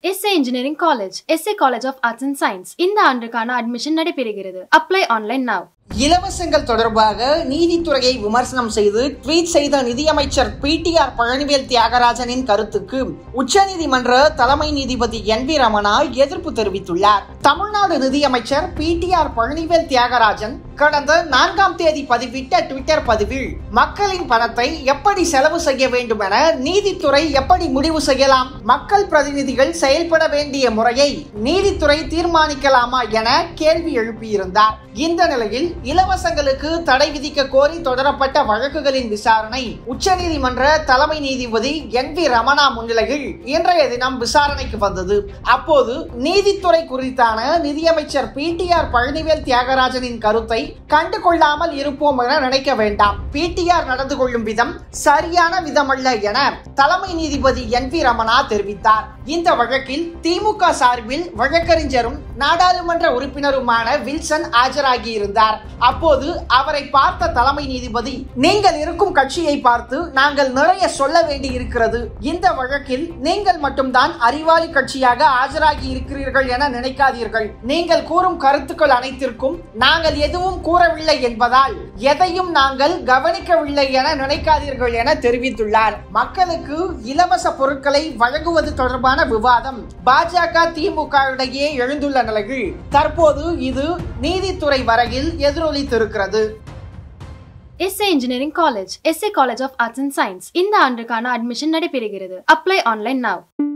S A engineering college S A college of arts and science இந்த ஆண்டுக்கான admission நடைபெறுகிறது apply online now இலவசங்கள் தொடர்பாக நீதித்துறையை விமர்சனம் செய்து ட்வீட் செய்த நிதியமைச்சர் பிடிஆர் பழனிவேல் தியாகராஜனின் கருத்துக்கு உச்சநீதிமன்ற தலைமை நீதிபதி என் வி ரமணா எதிர்ப்பு தெரிவித்துள்ளார் தமிழ்நாடு நிதியமைச்சர் பிடிஆர் பழனிவேல் தியாகராஜன் கடந்த நான்காம் தேதி பதிவிட்ட ட்விட்டர் பதிவில் மக்களின் பணத்தை எப்படி செலவு செய்ய வேண்டும் என நீதித்துறை எப்படி முடிவு செய்யலாம் மக்கள் பிரதிநிதிகள் செயல்பட வேண்டிய முறையை நீதித்துறை தீர்மானிக்கலாமா என கேள்வி எழுப்பியிருந்தார் இந்த நிலையில் இலவசங்களுக்கு தடை விதிக்க கோரி தொடரப்பட்ட வழக்குகளின் விசாரணை உச்சநீதிமன்ற தலைமை நீதிபதி என் வி ரமணா முன்னிலையில் இன்றைய தினம் விசாரணைக்கு வந்தது அப்போது நீதித்துறை குறித்தான நிதியமைச்சர் பிடிஆர் பழனிவேல் தியாகராஜனின் கருத்தை கண்டு கொள்ளாமல் இருப்போம் என நினைக்க வேண்டாம் பிடிஆர் நடந்து கொள்ளும் விதம் சரியான விதமல்ல என தலைமை நீதிபதி என் வி ரமணா தெரிவித்தார் இந்த வழக்கில் திமுக சார்பில் வழக்கறிஞரும் நாடாளுமன்ற உறுப்பினருமான வில்சன் ஆஜராகியிருந்தார் அப்போது அவரை பார்த்த தலைமை நீதிபதி நீங்கள் இருக்கும் கட்சியை பார்த்து நாங்கள் நிறைய சொல்ல வேண்டி இருக்கிறது இந்த வழக்கில் நீங்கள் மட்டும்தான் அறிவாளி கட்சியாக ஆஜராகி இருக்கிறீர்கள் என நினைக்காதீர்கள் நீங்கள் கூறும் கருத்துக்கள் அனைத்திற்கும் நாங்கள் எதுவும் கூறவில்லை என்பதால் எதையும் நாங்கள் கவனிக்கவில்லை என நினைக்காதீர்கள் என தெரிவித்துள்ளார் மக்களுக்கு இலவச பொருட்களை வழங்குவது தொடர்பான விவாதம் பாஜக திமுக இடையே எழுந்துள்ள நிலையில் தற்போது இது நீதித்துறை வரையில் எதிரொலித்திருக்கிறது S A engineering college S A college of arts and science இந்த ஆண்டுக்கான அட்மிஷன் நடைபெறுகிறது அப்ளை ஆன்லைன் now